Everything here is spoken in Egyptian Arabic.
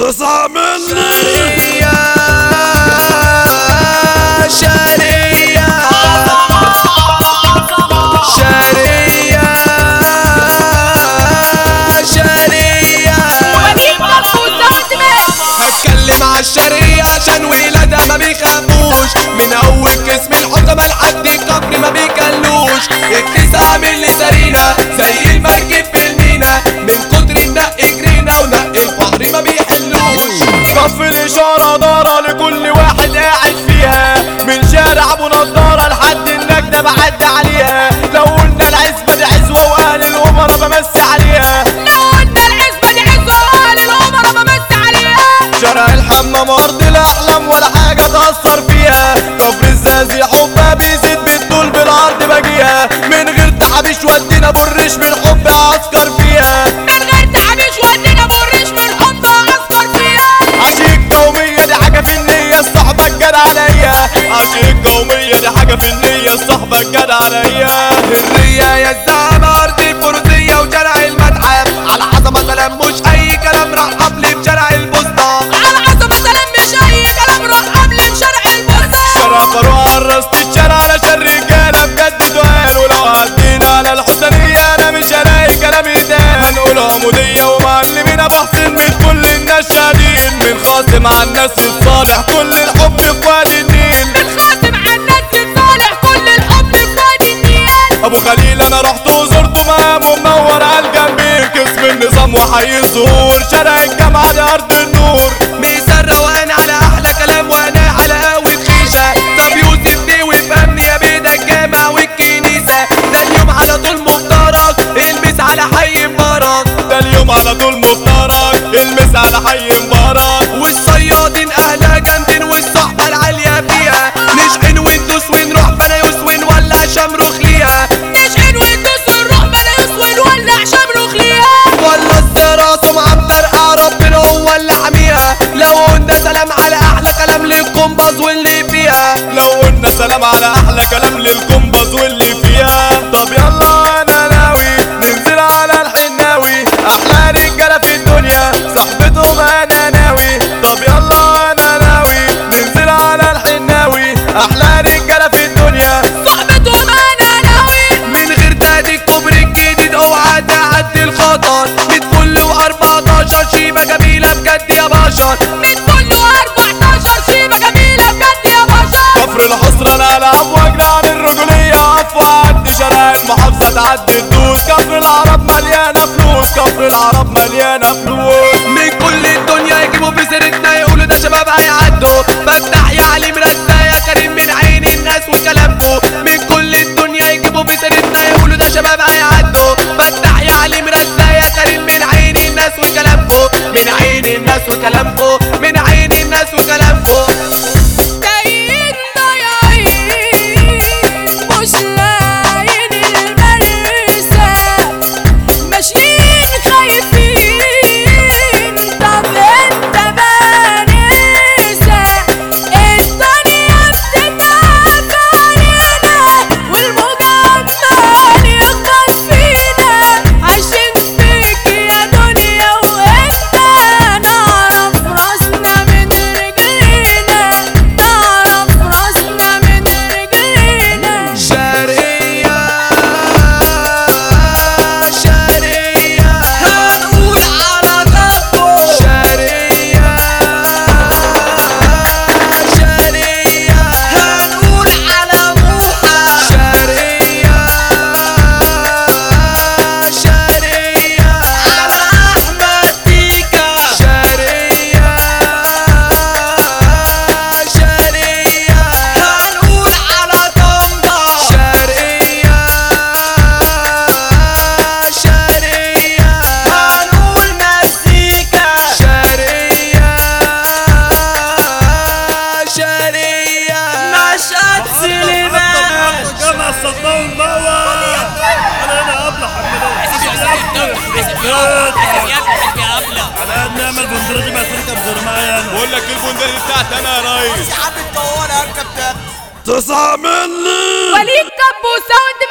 تسعة مني يا شرية شرية شرية هتكلم على الشرية عشان ولادها ما بيخافوش من اول قسم الحكمة لحد القبر ما بيكلوش التسعة من اللي سارينا زي المركب في المينا من كتر النق جرينا ونق الفقر ما بيحلوش صف الاشارة دارة لكل واحد قاعد فيها من شارع ابو نضارة لحد النجدة بعدي عليها لو قلنا العزبة دي عزوة واهل الامرا بمسي عليها شارع الحمام ارض الاحلام ولا حاجه تاثر فيها كفر الزازي حبها بيزيد بالطول بالعرض باجيها من غير تحابيش ودينا بالريش من حب عسكر فيها عشيق قومية دي حاجة في النية الصحبة الجد عليا عشيق قومية دي حاجة في النية الصحبة الجد عليا الرية يا الزعمة أرض الفروسية وشارع المتحف على عظمة سلام مش أي كلام راح قبل بشارع البسطة شارع فاروق عرست الشارع علشان رجالة بجد دقال ولو عدينا على الحسنية أنا مش هلاقي كلام يتقال هنقول عمودية ومعلمين أبو حسين من كل الناس شادين من خاصم مع الناس الصالح كل الحب في وادي النيل ابو خليل انا رحت وزرته مقام ومنور على الجنبين قسم النظام وحي الظهور شارع الجامعة دي ارض النور ميسر روقان على احلى كلام وانا على قهوة خيشة طب يوسف دي وفهمني يا بيدا الجامع والكنيسة ده اليوم على طول مفترض المس على حي مبارك ده اليوم على طول مفترض المس على حي مبارك والصيادين اهلها جامدين والصحبة العالية فيها نشحن وندوس ونروح بنايوس ونولع شمروخ ليها ولا الزراسة مع مطرقع ربنا هو اللي حاميها لو قلنا سلام على احلى كلام للكومباز واللي فيها لو قلنا سلام على احلى كلام للكومباز واللي فيها طب يلا انا ناوي ننزل على الحناوي احلى رجاله في الدنيا صاحبتهم انا ناوي طب يلا انا ناوي ننزل على الحناوي احلى رجاله في الدنيا من غير تهديد كوبري الجديد اوعى تعدي الخطر بتفل و14 شيبه جميله بجد يا بشر كفر الحصر انا العب واجري عن الرجوليه اقف واعدي شارع المحافظه تعدي الدود كفر العرب مليانه فلوس كفر العرب مليانه فلوس من كل الدنيا يجيبوا في سيرتنا يقولوا ده شباب هيعدوا بفتح يا علي مرزا يا كريم من عين الناس وكلامكو من كل الدنيا يجيبوا في سيرتنا يقولوا ده شباب هيعدوا بفتح يا علي مرزا يا كريم من عين الناس وكلامكو من عين الناس وكلامكو من عين الناس وكلامكو ماشيين خايفين طب انت بانسة الدنيا بتتعب علينا والموجة عمال يخبط فينا عايشين فيك يا دنيا وانت نعرف راسنا من رجلينا نعرف راسنا من رجلينا شرقية شرقية هنقول على غربه شرقية شرقية هنقول على موحة شرقية شرقية على أحمد تيكا شرقية شرقية هنقول على طنطا شرقية شرقية هنقول مزيكا شرقية شرقية نشأة سليمان جمع الصدام المنور انا هنا ابلع على قد نعمل بندرتي بس تركب زر معايا انا بقول لك البندقية بتاعتي انا يا ريس تسعة مني وليد كبو ساوند